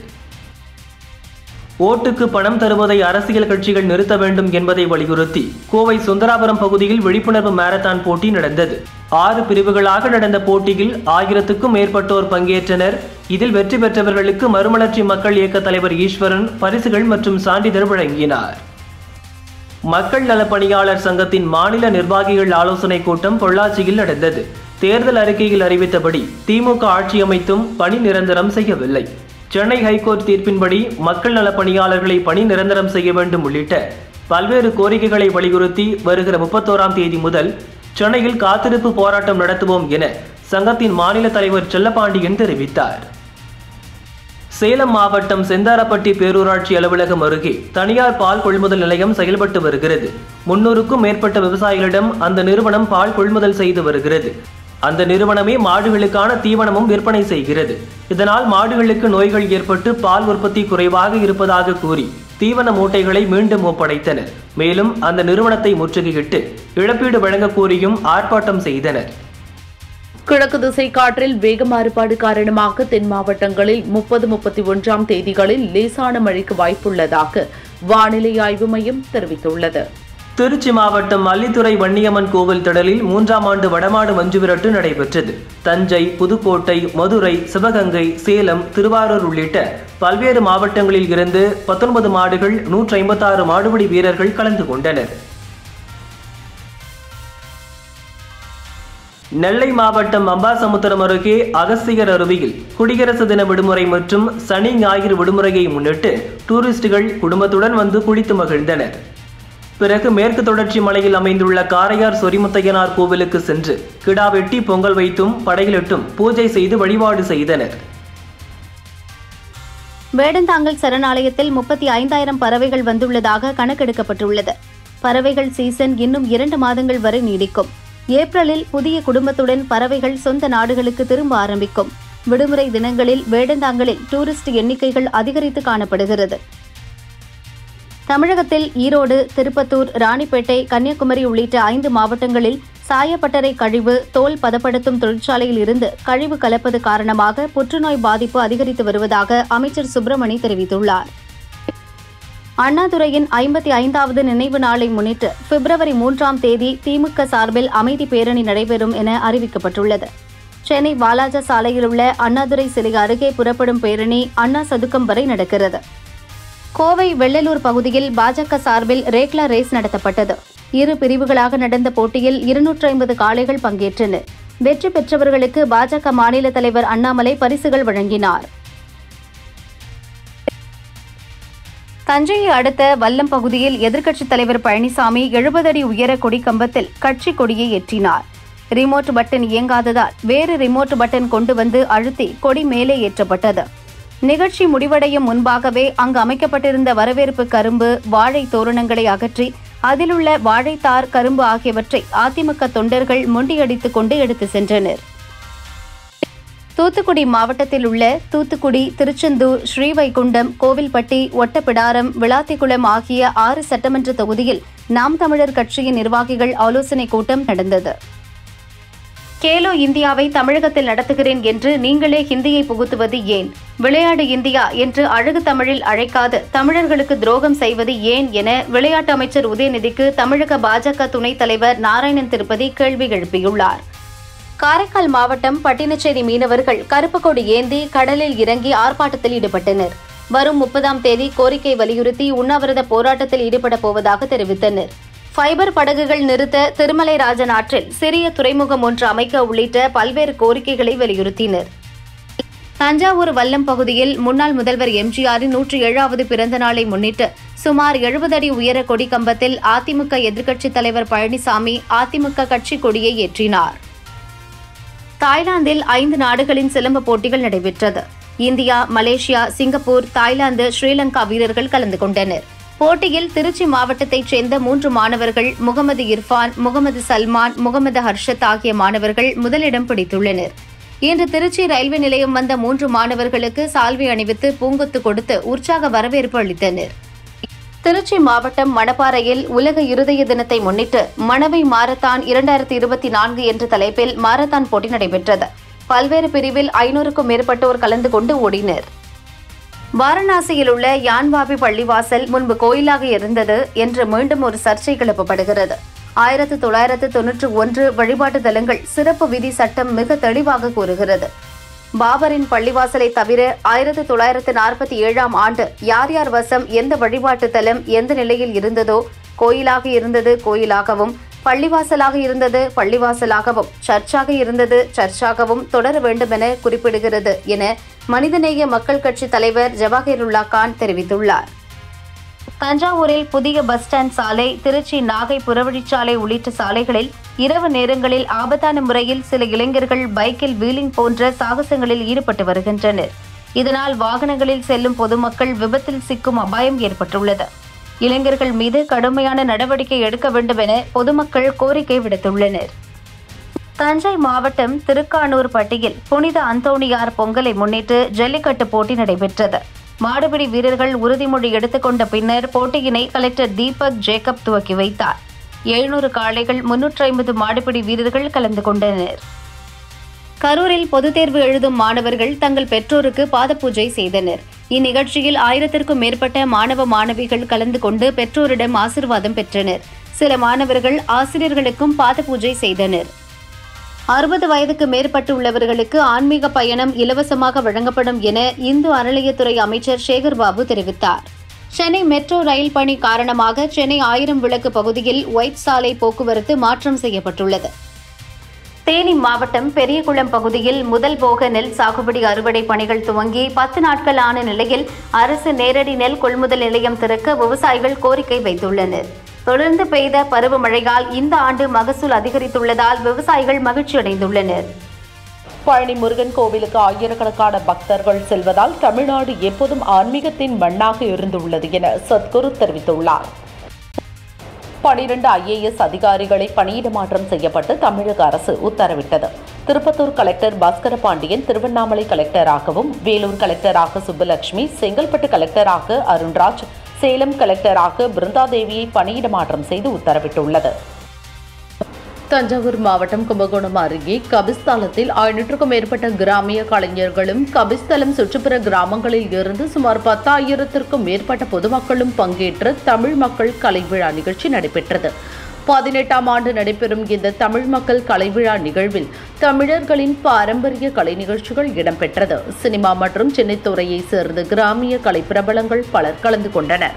ஓட்டுக்கு பணம் தருவதை அரசியல் கட்சிகள் நிறுத்த வேண்டும் என்பதை வலியுறுத்தி கோவை சுந்தராபுரம் பகுதியில் விழிப்புணர்வு மாரத்தான் போட்டி நடந்தது ஆறு பிரிவுகளாக நடந்த போட்டியில் ஆயிரத்துக்கும் மேற்பட்டோர் பங்கேற்றனர் இதில் வெற்றி பெற்றவர்களுக்கு மறுமலர்ச்சி மக்கள் இயக்க தலைவர் ஈஸ்வரன் பரிசுகள் மற்றும் சான்றிதழ் வழங்கினார் மக்கள் நல பணியாளர் சங்கத்தின் மாநில நிர்வாகிகள் ஆலோசனைக் கூட்டம் பொள்ளாச்சியில் நடந்தது தேர்தல் அறிக்கையில் அறிவித்தபடி திமுக ஆட்சி அமைத்தும் பணி நிரந்தரம் செய்யவில்லை சென்னை ஹைகோர்ட் தீர்ப்பின்படி மக்கள் நல பணியாளர்களை பணி நிரந்தரம் செய்ய வேண்டும் உள்ளிட்ட பல்வேறு கோரிக்கைகளை வலியுறுத்தி வருகிற முப்பத்தோராம் தேதி முதல் சென்னையில் காத்திருப்பு போராட்டம் நடத்துவோம் என சங்கத்தின் மாநில தலைவர் செல்லப்பாண்டியன் தெரிவித்தார் சேலம் மாவட்டம் செந்தாரப்பட்டி பேரூராட்சி அலுவலகம் அருகே தனியார் பால் கொள்முதல் நிலையம் செயல்பட்டு வருகிறது முன்னூறுக்கும் மேற்பட்ட விவசாயிகளிடம் அந்த நிறுவனம் பால் கொள்முதல் செய்து வருகிறது அந்த நிறுவனமே மாடுகளுக்கான தீவனமும் விற்பனை செய்கிறது இதனால் மாடுகளுக்கு நோய்கள் ஏற்பட்டு பால் உற்பத்தி குறைவாக இருப்பதாக கூறி தீவன மூட்டைகளை மீண்டும் ஒப்படைத்தனர் மேலும் அந்த நிறுவனத்தை முற்றுகையிட்டு இழப்பீடு வழங்க கோரியும் ஆர்ப்பாட்டம் செய்தனர் கிழக்கு திசை காற்றில் வேக மாறுபாடு காரணமாக தென் மாவட்டங்களில் முப்பது முப்பத்தி ஒன்றாம் தேதிகளில் லேசான மழைக்கு வாய்ப்புள்ளதாக வானிலை ஆய்வு மையம் தெரிவித்துள்ளது திருச்சி மாவட்டம் மல்லித்துறை வன்னியம்மன் கோவில் திடலில் மூன்றாம் ஆண்டு வடமாடு மஞ்சு விரட்டு நடைபெற்றது தஞ்சை புதுக்கோட்டை மதுரை சிவகங்கை சேலம் திருவாரூர் உள்ளிட்ட பல்வேறு மாவட்டங்களில் இருந்து பத்தொன்பது மாடுகள் நூற்றி ஐம்பத்தாறு மாடுபிடி வீரர்கள் கலந்து கொண்டனர் நெல்லை மாவட்டம் அம்பாசமுத்திரம் அருகே அகஸ்தியர் அருவியில் குடியரசு தின விடுமுறை மற்றும் சனி ஞாயிறு விடுமுறையை முன்னிட்டு டூரிஸ்டுகள் குடும்பத்துடன் வந்து குளித்து மகிழ்ந்தனர் பிறகு மேற்கு தொடர்ச்சி மலையில் அமைந்துள்ள காரையார் சொரிமுத்தையனார் கோவிலுக்கு சென்று கிடா வெட்டி பொங்கல் வைத்தும் படையிலிட்டும் பூஜை செய்து வழிபாடு செய்தனர் வேடந்தாங்கல் சரணாலயத்தில் முப்பத்தி ஐந்தாயிரம் பறவைகள் வந்துள்ளதாக கணக்கெடுக்கப்பட்டுள்ளது பறவைகள் சீசன் இன்னும் இரண்டு மாதங்கள் வரை நீடிக்கும் ஏப்ரலில் புதிய குடும்பத்துடன் பறவைகள் சொந்த நாடுகளுக்கு திரும்ப ஆரம்பிக்கும் விடுமுறை தினங்களில் வேடந்தாங்கலில் டூரிஸ்ட் எண்ணிக்கைகள் அதிகரித்து காணப்படுகிறது தமிழகத்தில் ஈரோடு திருப்பத்தூர் ராணிப்பேட்டை கன்னியாகுமரி உள்ளிட்ட ஐந்து மாவட்டங்களில் சாயப்பட்டறை கழிவு தோல் பதப்படுத்தும் தொழிற்சாலையில் இருந்து கழிவு கலப்பது காரணமாக புற்றுநோய் பாதிப்பு அதிகரித்து வருவதாக அமைச்சர் சுப்பிரமணி தெரிவித்துள்ளார் அண்ணாதுரையின் ஐம்பத்தி ஐந்தாவது நினைவு நாளை முன்னிட்டு பிப்ரவரி மூன்றாம் தேதி திமுக சார்பில் அமைதி பேரணி நடைபெறும் என அறிவிக்கப்பட்டுள்ளது சென்னை வாலாஜா சாலையில் உள்ள அண்ணாதுரை சிலை அருகே புறப்படும் பேரணி அண்ணா சதுக்கம் வரை நடக்கிறது கோவை வெள்ளலூர் பகுதியில் பாஜக சார்பில் ரேக்லா ரேஸ் நடத்தப்பட்டது இரு பிரிவுகளாக நடந்த போட்டியில் இருநூற்றி ஐம்பது காளைகள் பங்கேற்றன வெற்றி பெற்றவர்களுக்கு பாஜக மாநில தலைவர் அண்ணாமலை பரிசுகள் வழங்கினார் தஞ்சையை அடுத்த வல்லம் பகுதியில் எதிர்க்கட்சித் தலைவர் பழனிசாமி எழுபது அடி உயர கொடிக்கம்பத்தில் கட்சி கொடியை ஏற்றினார் ரிமோட் பட்டன் இயங்காததால் வேறு ரிமோட் பட்டன் கொண்டு வந்து அழுத்தி கொடி மேலே ஏற்றப்பட்டது நிகழ்ச்சி முடிவடையும் முன்பாகவே அங்கு அமைக்கப்பட்டிருந்த வரவேற்பு கரும்பு வாழை தோரணங்களை அகற்றி அதிலுள்ள வாழைத்தார் கரும்பு ஆகியவற்றை அதிமுக தொண்டர்கள் முண்டியடித்துக் கொண்டு எடுத்து சென்றனர் தூத்துக்குடி மாவட்டத்தில் உள்ள தூத்துக்குடி திருச்செந்தூர் ஸ்ரீவைகுண்டம் கோவில்பட்டி ஒட்டப்பிடாரம் விளாத்திக்குளம் ஆகிய ஆறு சட்டமன்ற தொகுதியில் நாம் தமிழர் கட்சியின் நிர்வாகிகள் ஆலோசனைக் கூட்டம் நடந்தது கேலோ இந்தியாவை தமிழகத்தில் நடத்துகிறேன் என்று நீங்களே ஹிந்தியை புகுத்துவது ஏன் விளையாடு இந்தியா என்று அழகு தமிழில் அழைக்காது தமிழர்களுக்கு துரோகம் செய்வது ஏன் என விளையாட்டு அமைச்சர் உதயநிதிக்கு தமிழக பாஜக துணைத் தலைவர் நாராயணன் திருப்பதி கேள்வி எழுப்பியுள்ளார் காரைக்கால் மாவட்டம் பட்டினச்சேரி மீனவர்கள் கருப்பு கொடி ஏந்தி கடலில் இறங்கி ஆர்ப்பாட்டத்தில் ஈடுபட்டனர் வரும் முப்பதாம் தேதி கோரிக்கை வலியுறுத்தி உண்ணாவிரத போராட்டத்தில் ஈடுபடப் போவதாக தெரிவித்தனர் ஃபைபர் படகுகள் நிறுத்த திருமலை ராஜன் ஆற்றில் சிறிய துறைமுகம் ஒன்று அமைக்க உள்ளிட்ட பல்வேறு கோரிக்கைகளை வலியுறுத்தினர் தஞ்சாவூர் வல்லம் பகுதியில் முன்னாள் முதல்வர் எம்ஜிஆரின் நூற்றி ஏழாவது பிறந்த நாளை முன்னிட்டு சுமார் எழுபது அடி உயர கொடி கம்பத்தில் அதிமுக எதிர்க்கட்சித் தலைவர் பழனிசாமி அதிமுக கட்சி கொடியை ஏற்றினார் தாய்லாந்தில் ஐந்து நாடுகளின் சிலம்ப போட்டிகள் நடைபெற்றது India Malaysia Singapore Thailand Sri Lanka வீரர்கள் கலந்து கொண்டனர் போட்டியில் திருச்சி மாவட்டத்தைச் சேர்ந்த மூன்று மாணவர்கள் முகமது இர்ஃபான் முகமது சல்மான் முகமது ஹர்ஷத் ஆகிய மாணவர்கள் முதலிடம் பிடித்துள்ளனர் இன்று திருச்சி ரயில்வே நிலையம் வந்த மூன்று மாணவர்களுக்கு சால்வை அணிவித்து பூங்கொத்து கொடுத்து உற்சாக வரவேற்பு அளித்தனர் திருச்சி மாவட்டம் மணப்பாறையில் உலக இருதய தினத்தை முன்னிட்டு மணவை மாரத்தான் இரண்டாயிரத்தி இருபத்தி நான்கு என்ற தலைப்பில் மாரத்தான் போட்டி நடைபெற்றது பல்வேறு பிரிவில் ஐநூறுக்கும் மேற்பட்டோர் கலந்து கொண்டு ஓடினர் வாரணாசியில் உள்ள யான்வாபி பள்ளிவாசல் முன்பு கோயிலாக இருந்தது என்று மீண்டும் ஒரு சர்ச்சை கிளப்பப்படுகிறது ஆயிரத்து தொள்ளாயிரத்து தொன்னூற்று ஒன்று வழிபாட்டு தலங்கள் சிறப்பு விதி சட்டம் மிக தெளிவாக கூறுகிறது பாபரின் பள்ளிவாசலை தவிர ஆயிரத்து தொள்ளாயிரத்து நாற்பத்தி ஏழாம் ஆண்டு யார் யார் வசம் எந்த வழிபாட்டு தலம் எந்த நிலையில் இருந்ததோ கோயிலாக இருந்தது கோயிலாகவும் பள்ளிவாசலாக இருந்தது பள்ளிவாசலாகவும் சர்ச்சாக இருந்தது சர்ச்சாகவும் தொடர வேண்டும் என குறிப்பிடுகிறது என மனிதநேய மக்கள் கட்சி தலைவர் ஜவாஹிருல்லா கான் தெரிவித்துள்ளார் தஞ்சாவூரில் புதிய பஸ் ஸ்டாண்ட் சாலை திருச்சி நாகை புறவழிச்சாலை உள்ளிட்ட சாலைகளில் இரவு நேரங்களில் ஆபத்தான முறையில் சில இளைஞர்கள் பைக்கில் வீலிங் போன்ற சாகசங்களில் ஈடுபட்டு வருகின்றனர் இதனால் வாகனங்களில் செல்லும் பொதுமக்கள் விபத்தில் சிக்கும் அபாயம் ஏற்பட்டுள்ளது இளைஞர்கள் மீது கடுமையான நடவடிக்கை எடுக்க வேண்டும் என பொதுமக்கள் கோரிக்கை விடுத்துள்ளனர் தஞ்சை மாவட்டம் திருக்கானூர் பட்டியில் புனித அந்தோணியார் பொங்கலை முன்னிட்டு ஜல்லிக்கட்டு போட்டி நடைபெற்றது மாடுபிடி வீரர்கள் உறுதிமொழி எடுத்துக்கொண்ட பின்னர் போட்டியினை கலெக்டர் தீபக் ஜேக்கப் துவக்கி வைத்தார் எழுநூறு காளைகள் முன்னூற்றி ஐம்பது மாடுபிடி வீரர்கள் கலந்து கொண்டனர் கரூரில் பொதுத் தேர்வு எழுதும் மாணவர்கள் தங்கள் பெற்றோருக்கு பாதபூஜை செய்தனர் இந்நிகழ்ச்சியில் ஆயிரத்திற்கும் மேற்பட்ட மாணவ மாணவிகள் கலந்து கொண்டு பெற்றோரிடம் ஆசிர்வாதம் பெற்றனர் சில மாணவர்கள் ஆசிரியர்களுக்கும் பாதபூஜை செய்தனர் அறுபது வயதுக்கு மேற்பட்டுள்ளவர்களுக்கு ஆன்மீக பயணம் இலவசமாக வழங்கப்படும் என இந்து அறநிலையத்துறை அமைச்சர் சேகர் பாபு தெரிவித்தார் சென்னை மெட்ரோ ரயில் பணி காரணமாக சென்னை ஆயிரம் விளக்கு பகுதியில் ஒயிட் சாலை போக்குவரத்து மாற்றம் செய்யப்பட்டுள்ளது தேனி மாவட்டம் பெரியகுளம் பகுதியில் முதல் போக நெல் சாகுபடி அறுவடை பணிகள் துவங்கி பத்து நாட்கள் ஆன நிலையில் அரசு நேரடி நெல் கொள்முதல் நிலையம் திறக்க விவசாயிகள் கோரிக்கை வைத்துள்ளனர் தொடர்ந்து பெய்த பருவமழையால் இந்த ஆண்டு மகசூல் அதிகரித்துள்ளதால் விவசாயிகள் மகிழ்ச்சியடைந்துள்ளனர் பழனி முருகன் கோவிலுக்கு ஆயிரக்கணக்கான பக்தர்கள் செல்வதால் தமிழ்நாடு எப்போதும் ஆன்மீகத்தின் மண்ணாக இருந்துள்ளது என சத்குரு தெரிவித்துள்ளார் பனிரெண்டு ஐஏஎஸ் அதிகாரிகளை பணியிட மாற்றம் செய்யப்பட்டு தமிழக அரசு உத்தரவிட்டது திருப்பத்தூர் கலெக்டர் பாஸ்கர பாண்டியன் திருவண்ணாமலை கலெக்டராகவும் வேலூர் கலெக்டராக சுப்புலட்சுமி செங்கல்பட்டு கலெக்டராக அருண்ராஜ் சேலம் கலெக்டராக பிருந்தாதேவியை பணியிட மாற்றம் செய்து உத்தரவிட்டுள்ளது தஞ்சாவூர் மாவட்டம் கும்பகோணம் அருகே கபிஸ்தலத்தில் ஐநூற்றுக்கும் மேற்பட்ட கிராமிய கலைஞர்களும் கபிஸ்தலம் சுற்றுப்புற கிராமங்களில் இருந்து சுமார் பத்தாயிரத்திற்கும் மேற்பட்ட பொதுமக்களும் பங்கேற்ற தமிழ் மக்கள் கலை விழா நிகழ்ச்சி நடைபெற்றது பதினெட்டாம் ஆண்டு நடைபெறும் இந்த தமிழ் மக்கள் கலைவிழா நிகழ்வில் தமிழர்களின் பாரம்பரிய கலை நிகழ்ச்சிகள் இடம்பெற்றது சினிமா மற்றும் சென்னைத்துறையைச் சேர்ந்த கிராமிய கலை பிரபலங்கள் பலர் கலந்து கொண்டனர்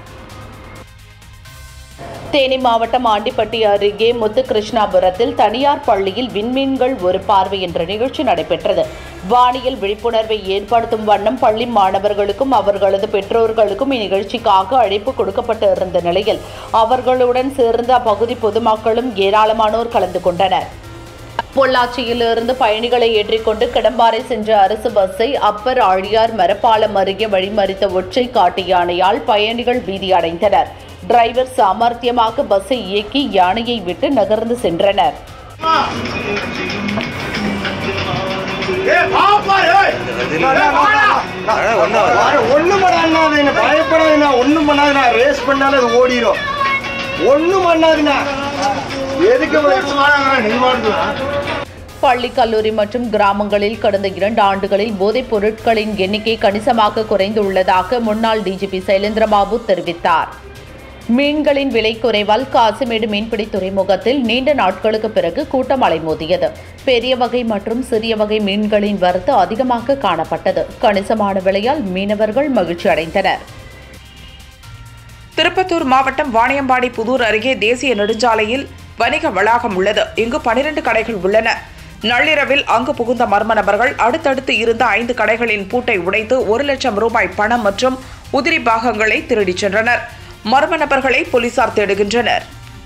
தேனி மாவட்டம் ஆண்டிப்பட்டி அருகே முத்துகிருஷ்ணாபுரத்தில் தனியார் பள்ளியில் விண்மீன்கள் ஒரு பார்வை என்ற நிகழ்ச்சி நடைபெற்றது வானியல் விழிப்புணர்வை ஏற்படுத்தும் வண்ணம் பள்ளி மாணவர்களுக்கும் அவர்களது பெற்றோர்களுக்கும் இந்நிகழ்ச்சிக்காக அழைப்பு கொடுக்கப்பட்டு இருந்த நிலையில் அவர்களுடன் சேர்ந்த அப்பகுதி பொதுமக்களும் ஏராளமானோர் கலந்து கொண்டனர் பொள்ளாச்சியிலிருந்து பயணிகளை ஏற்றிக்கொண்டு கிடம்பாறை சென்ற அரசு பஸ்ஸை அப்பர் ஆழியார் மரப்பாலம் அருகே வழிமறித்த ஒற்றை காட்டு யானையால் பயணிகள் பீதியடைந்தனர் டிரைவர் சாமர்த்தியமாக பஸ்ஸை இயக்கி யானையை விட்டு நகர்ந்து சென்றனர் ஒண்ணும் பண்ணாதுண்ணா பயப்படாதுண்ணா ஒண்ணும் பண்ணாதுண்ணா ரேஸ் பண்ணாலும் அது ஓடிடும் ஒண்ணும் பண்ணாதுண்ணா எதுக்கு நீ மாட்டுதுண்ணா பள்ளி கல்லூரி மற்றும் கிராமங்களில் கடந்த இரண்டு ஆண்டுகளில் போதைப் பொருட்களின் எண்ணிக்கை கணிசமாக குறைந்துள்ளதாக முன்னாள் டிஜிபி சைலேந்திரபாபு தெரிவித்தார் மீன்களின் விலை குறைவால் காசிமேடு மீன்பிடி துறைமுகத்தில் நீண்ட நாட்களுக்கு பிறகு கூட்டம் அலைமோதியது பெரிய வகை மற்றும் சிறிய வகை மீன்களின் வரத்து அதிகமாக காணப்பட்டது கணிசமான விலையால் மீனவர்கள் மகிழ்ச்சி அடைந்தனர் திருப்பத்தூர் மாவட்டம் வாணியம்பாடி புதூர் அருகே தேசிய நெடுஞ்சாலையில் வணிக வளாகம் உள்ளது இங்கு பனிரெண்டு கடைகள் உள்ளன நள்ளிரவில் அங்கு புகுந்த மர்ம நபர்கள் அடுத்தடுத்து இருந்த ஐந்து கடைகளின் பூட்டை உடைத்து ஒரு லட்சம் ரூபாய் பணம் மற்றும் உதிரி பாகங்களை திருடிச் சென்றனர் மர்ம நபர்களை போலீசார் தேடுகின்றனர்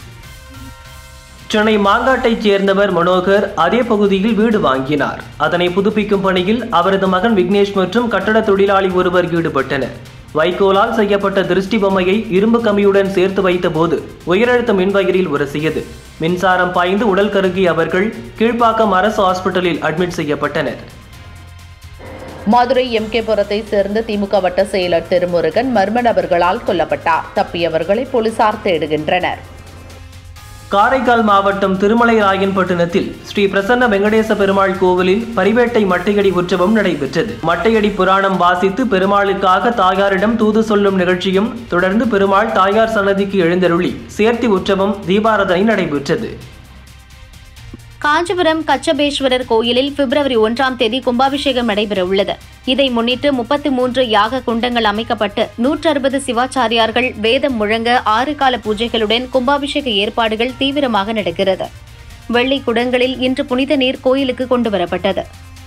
சென்னை மாங்காட்டைச் சேர்ந்தவர் மனோகர் அதே பகுதியில் வீடு வாங்கினார் அதனை புதுப்பிக்கும் பணியில் அவரது மகன் விக்னேஷ் மற்றும் கட்டட தொழிலாளி ஒருவர் ஈடுபட்டனர் வைக்கோலால் செய்யப்பட்ட திருஷ்டி பொம்மையை இரும்பு கம்பியுடன் சேர்த்து வைத்தபோது உயரழுத்த மின்வயரில் உரசியது மின்சாரம் பாய்ந்து உடல் கருகிய அவர்கள் கீழ்ப்பாக்கம் அரசு ஹாஸ்பிட்டலில் அட்மிட் செய்யப்பட்டனர் மதுரை எம்கேபுரத்தை சேர்ந்த திமுக வட்ட செயலர் திருமுருகன் மர்ம நபர்களால் கொல்லப்பட்டார் தப்பியவர்களை போலீசார் தேடுகின்றனர் காரைக்கால் மாவட்டம் திருமலைராயன்பட்டினத்தில் ஸ்ரீ பிரசன்ன வெங்கடேச பெருமாள் கோவிலில் பரிவேட்டை மட்டையடி உற்சவம் நடைபெற்றது மட்டையடி புராணம் வாசித்து பெருமாளுக்காக தாயாரிடம் தூது சொல்லும் நிகழ்ச்சியும் தொடர்ந்து பெருமாள் தாயார் சன்னதிக்கு எழுந்தருளி சேர்த்தி உற்சவம் தீபாரதனை நடைபெற்றது காஞ்சிபுரம் கச்சபேஸ்வரர் கோயிலில் பிப்ரவரி ஒன்றாம் தேதி கும்பாபிஷேகம் நடைபெறவுள்ளது இதை முன்னிட்டு முப்பத்தி மூன்று யாக குண்டங்கள் அமைக்கப்பட்டு நூற்று அறுபது சிவாச்சாரியார்கள் வேதம் முழங்க ஆறு கால பூஜைகளுடன் கும்பாபிஷேக ஏற்பாடுகள் தீவிரமாக நடக்கிறது வெள்ளி குடங்களில் இன்று புனித நீர் கோயிலுக்கு கொண்டுவரப்பட்டது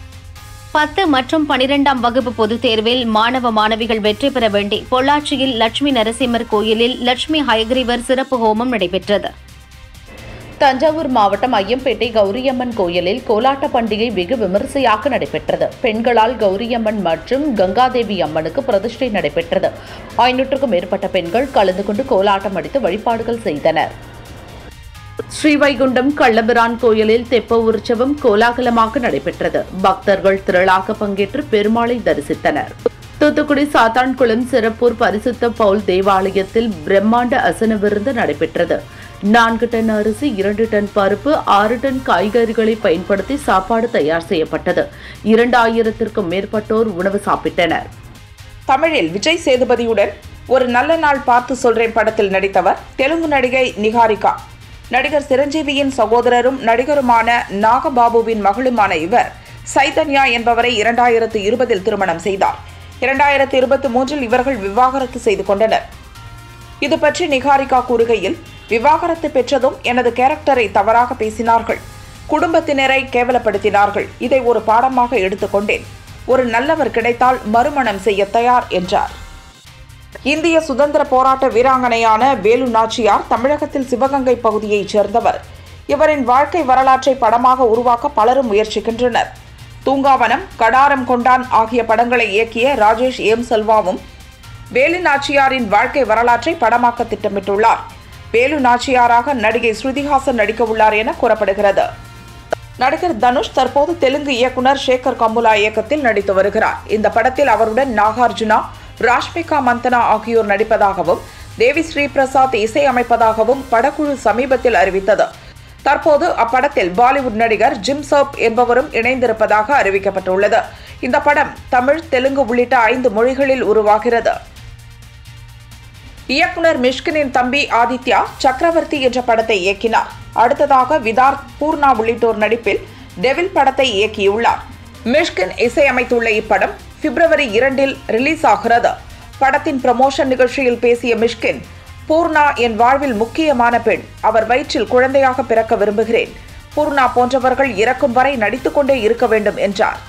பத்து மற்றும் பனிரெண்டாம் வகுப்பு பொதுத் தேர்வில் மாணவ மாணவிகள் வெற்றி பெற வேண்டி பொள்ளாச்சியில் லட்சுமி நரசிம்மர் கோயிலில் லட்சுமி ஹயக்ரீவர் சிறப்பு ஹோமம் நடைபெற்றது தஞ்சாவூர் மாவட்டம் ஐயம்பேட்டை கௌரியம்மன் கோயிலில் கோலாட்ட பண்டிகை வெகு விமரிசையாக நடைபெற்றது பெண்களால் கௌரியம்மன் மற்றும் கங்காதேவி அம்மனுக்கு பிரதிஷ்டை நடைபெற்றது ஐநூற்றுக்கும் மேற்பட்ட பெண்கள் கலந்து கொண்டு கோலாட்டம் அடித்து வழிபாடுகள் செய்தனர் ஸ்ரீவைகுண்டம் கள்ளபிரான் கோயிலில் தெப்ப உற்சவம் கோலாகலமாக நடைபெற்றது பக்தர்கள் திரளாக பங்கேற்று பெருமாளை தரிசித்தனர் தூத்துக்குடி சாத்தான்குளம் சிறப்பூர் பரிசுத்த பவுல் தேவாலயத்தில் பிரம்மாண்ட அசன விருந்து நடைபெற்றது நான்கு டன் அரிசி இரண்டு டன் பருப்பு ஆறு டன் காய்கறிகளை பயன்படுத்தி சாப்பாடு தயார் செய்யப்பட்டது இரண்டாயிரத்திற்கும் மேற்பட்டோர் உணவு சாப்பிட்டனர் தமிழில் விஜய் சேதுபதியுடன் ஒரு நல்ல நாள் பார்த்து சொல்றேன் படத்தில் நடித்தவர் தெலுங்கு நடிகை நிகாரிகா நடிகர் சிரஞ்சீவியின் சகோதரரும் நடிகருமான நாகபாபுவின் மகளுமான இவர் சைதன்யா என்பவரை இரண்டாயிரத்து இருபதில் திருமணம் செய்தார் இரண்டாயிரத்து இருபத்தி மூன்றில் இவர்கள் விவாகரத்து செய்து கொண்டனர் இது பற்றி நிகாரிகா கூறுகையில் விவாகரத்து பெற்றதும் எனது கேரக்டரை தவறாக பேசினார்கள் குடும்பத்தினரை கேவலப்படுத்தினார்கள் இதை ஒரு பாடமாக எடுத்துக்கொண்டேன் ஒரு நல்லவர் கிடைத்தால் மறுமணம் செய்ய தயார் என்றார் இந்திய சுதந்திர போராட்ட வீராங்கனையான வேலு நாச்சியார் தமிழகத்தில் சிவகங்கை பகுதியைச் சேர்ந்தவர் இவரின் வாழ்க்கை வரலாற்றை படமாக உருவாக்க பலரும் முயற்சிக்கின்றனர் தூங்காவனம் கடாரம் கொண்டான் ஆகிய படங்களை இயக்கிய ராஜேஷ் எம் செல்வாவும் வேலு நாச்சியாரின் வாழ்க்கை வரலாற்றை படமாக்க திட்டமிட்டுள்ளார் வேலு நாச்சியாராக நடிகை ஸ்ருதிஹாசன் நடிக்க உள்ளார் என கூறப்படுகிறது நடிகர் தனுஷ் தற்போது தெலுங்கு இயக்குனர் சேகர் கம்புலா இயக்கத்தில் நடித்து வருகிறார் இந்த படத்தில் அவருடன் நாகார்ஜுனா ராஷ்மிகா மந்தனா ஆகியோர் நடிப்பதாகவும் தேவி ஸ்ரீ பிரசாத் இசையமைப்பதாகவும் படக்குழு சமீபத்தில் அறிவித்தது தற்போது அப்படத்தில் பாலிவுட் நடிகர் ஜிம் சர்ப் என்பவரும் இணைந்திருப்பதாக அறிவிக்கப்பட்டுள்ளது இந்த படம் தமிழ் தெலுங்கு உள்ளிட்ட ஐந்து மொழிகளில் உருவாகிறது இயக்குனர் மிஷ்கினின் தம்பி ஆதித்யா சக்கரவர்த்தி என்ற படத்தை இயக்கினார் அடுத்ததாக விதார்த் பூர்ணா உள்ளிட்டோர் நடிப்பில் டெவில் படத்தை இயக்கியுள்ளார் மிஷ்கின் இசையமைத்துள்ள இப்படம் பிப்ரவரி இரண்டில் ரிலீஸ் ஆகிறது படத்தின் ப்ரமோஷன் நிகழ்ச்சியில் பேசிய மிஷ்கின் பூர்ணா என் வாழ்வில் முக்கியமான பெண் அவர் வயிற்றில் குழந்தையாக பிறக்க விரும்புகிறேன் பூர்ணா போன்றவர்கள் இறக்கும் வரை நடித்துக்கொண்டே இருக்க வேண்டும் என்றார்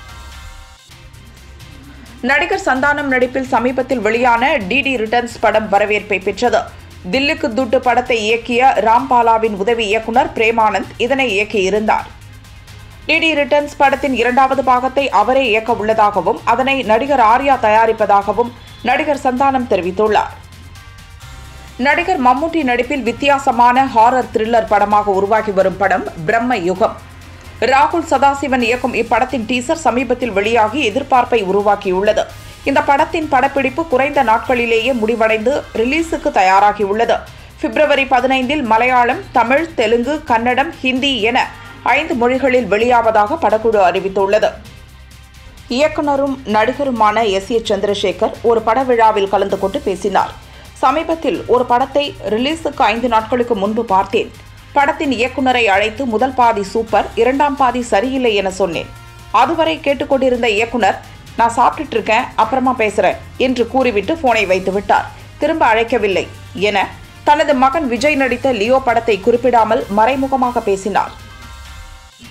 நடிகர் சந்தானம் நடிப்பில் சமீபத்தில் வெளியான டிடி ரிட்டர்ன்ஸ் படம் வரவேற்பை பெற்றது தில்லுக்கு துட்டு படத்தை இயக்கிய ராம்பாலாவின் உதவி இயக்குனர் பிரேமானந்த் இதனை இயக்கியிருந்தார் டிடி ரிட்டர்ன்ஸ் படத்தின் இரண்டாவது பாகத்தை அவரே இயக்க உள்ளதாகவும் அதனை நடிகர் ஆர்யா தயாரிப்பதாகவும் நடிகர் சந்தானம் தெரிவித்துள்ளார் நடிகர் மம்முட்டி நடிப்பில் வித்தியாசமான ஹாரர் த்ரில்லர் படமாக உருவாகி வரும் படம் பிரம்ம யுகம் ராகுல் சதாசிவன் இயக்கும் இப்படத்தின் டீசர் சமீபத்தில் வெளியாகி எதிர்பார்ப்பை உருவாக்கியுள்ளது இந்த படத்தின் படப்பிடிப்பு குறைந்த நாட்களிலேயே முடிவடைந்து ரிலீஸுக்கு தயாராகியுள்ளது பிப்ரவரி பதினைந்தில் மலையாளம் தமிழ் தெலுங்கு கன்னடம் ஹிந்தி என ஐந்து மொழிகளில் வெளியாவதாக படக்குழு அறிவித்துள்ளது இயக்குனரும் நடிகருமான எஸ் ஏ சந்திரசேகர் ஒரு பட விழாவில் கலந்து கொண்டு பேசினார் சமீபத்தில் ஒரு படத்தை ரிலீஸுக்கு ஐந்து நாட்களுக்கு முன்பு பார்த்தேன் படத்தின் இயக்குனரை அழைத்து முதல் பாதி சூப்பர் இரண்டாம் பாதி சரியில்லை என சொன்னேன் அதுவரை கேட்டுக்கொண்டிருந்த இயக்குனர் நான் சாப்பிட்டுட்டு இருக்கேன் அப்புறமா பேசுறேன் என்று கூறிவிட்டு போனை வைத்து விட்டார் திரும்ப அழைக்கவில்லை என தனது மகன் விஜய் நடித்த லியோ படத்தை குறிப்பிடாமல் மறைமுகமாக பேசினார்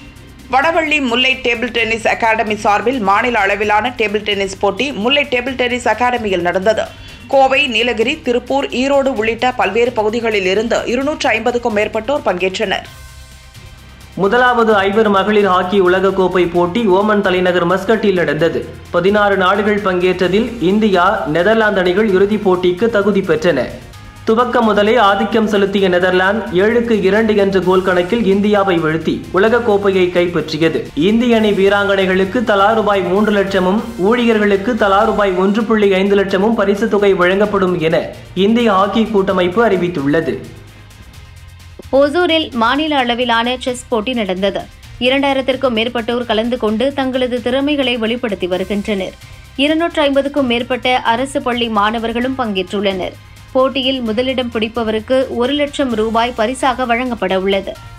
Vadavalli Mullai table tennis academy சார்பில் மாநில அளவிலான டேபிள் டென்னிஸ் போட்டி முல்லை டேபிள் டென்னிஸ் அகாடமியில் நடந்தது கோவை நீலகிரி திருப்பூர் ஈரோடு உள்ளிட்ட பல்வேறு பகுதிகளில் இருந்து இருநூற்று ஐம்பதுக்கும் மேற்பட்டோர் பங்கேற்றனர் முதலாவது ஐவர் மகளிர் ஹாக்கி உலகக்கோப்பை போட்டி ஓமன் தலைநகர் மஸ்கட்டில் நடந்தது பதினாறு நாடுகள் பங்கேற்றதில் இந்தியா நெதர்லாந்து அணிகள் இறுதிப் போட்டிக்கு தகுதி பெற்றன துவக்க முதலே ஆதிக்கம் செலுத்திய நெதர்லாந்து ஏழுக்கு இரண்டு என்ற கோல் கணக்கில் இந்தியாவை வீழ்த்தி உலகக்கோப்பையை கைப்பற்றியது இந்திய அணி வீராங்கனைகளுக்கு தலா ரூபாய் மூன்று லட்சமும் ஊழியர்களுக்கு தலா ரூபாய் ஒன்று புள்ளி ஐந்து லட்சமும் பரிசுத் தொகை வழங்கப்படும் என இந்திய ஹாக்கி கூட்டமைப்பு அறிவித்துள்ளது ஓசூரில் மாநில அளவிலான செஸ் போட்டி நடந்தது இரண்டாயிரத்திற்கும் மேற்பட்டோர் கலந்து கொண்டு தங்களது திறமைகளை வெளிப்படுத்தி வருகின்றனர் இருநூற்று ஐம்பதுக்கும் மேற்பட்ட அரசு பள்ளி மாணவர்களும் பங்கேற்றுள்ளனர் போட்டியில் முதலிடம் பிடிப்பவருக்கு ஒரு லட்சம் ரூபாய் பரிசாக வழங்கப்பட உள்ளது